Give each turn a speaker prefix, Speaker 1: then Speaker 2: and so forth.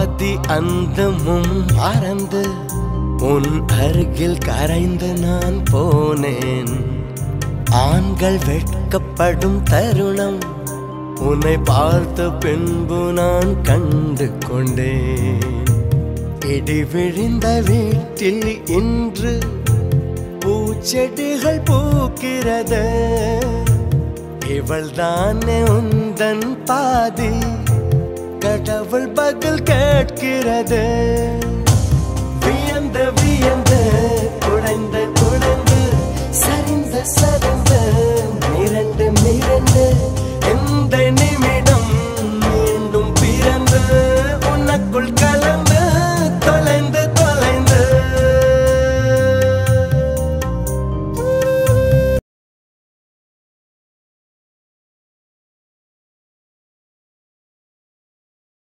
Speaker 1: ஆதி அந்தமும் மறந்து உன் அருகில் கரைந்து நான் போனேன் ஆண்கள் வெட்கப்படும் தருணம் உன்னை பார்த்த பின்பு நான் கண்டு கொண்டேன் இடி விழுந்த வீட்டில் இன்று பூச்செடிகள் பூக்கிறது இவள் தானே உந்தன் பாதி கடவுள் பதில் கேட்கிறது வியந்து வியந்து குடைந்து குடைந்து சரிந்து சரிந்து மிரண்டு மிரண்டு